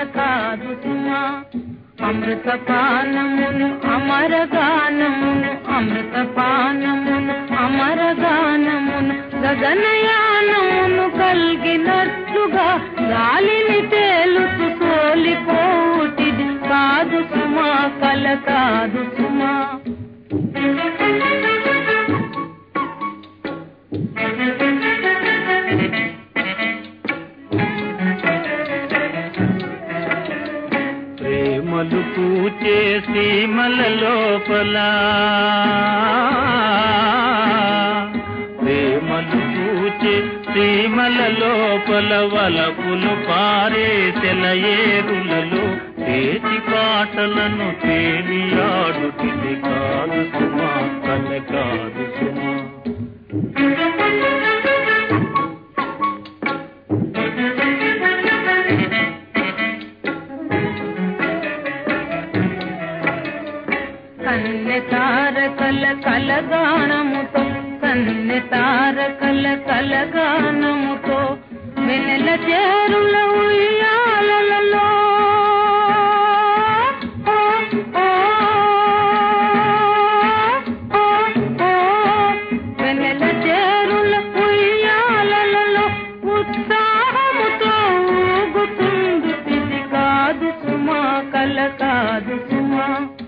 కాదు సుమా అమృతపానమును అమరగానమును అమృతపానమును అమరగానమును గగనయానమును కలిగినట్లుగా గాలిని తేలుతూ సోలిపోటిది కాదు సుమా కల కాదు సుమా ప్రేమలు పూచే సీమల లోపల ప్రేమలు పూచే సీమల లోపల వలపులు పారే తెలయేరులలో చేతి పాటలను తేలియాడుతుంది కాదు సుమా కల కాదు సుమా కన్నె తారకల కలగానముతో కన్నె తారకల కలగానముతో వెనెల చేరుల ఉయ్యాలలో ఓ, ఓ, ఓ, ఓ, వెనెల చేరుల ఉయ్యాలలో ఉత్సాహముతో ఊగుతుంది ఇది కాదు సుమా కల కాదు సుమా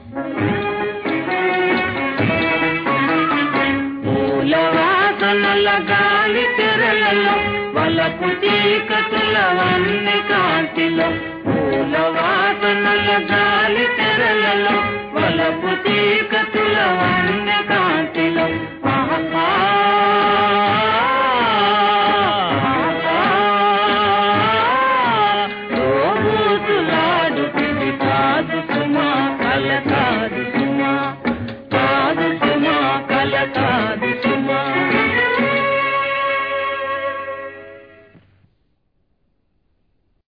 పూల వాసనల గాలి తెరలలో వలపు చీకటుల వన్నె కాంతిలో పూల వాసనల గాలి తెరలలో వలపు చీకటుల వన్నె కాంతిలో ఆహా రోజులాడు కాదు సుమా కల కాదు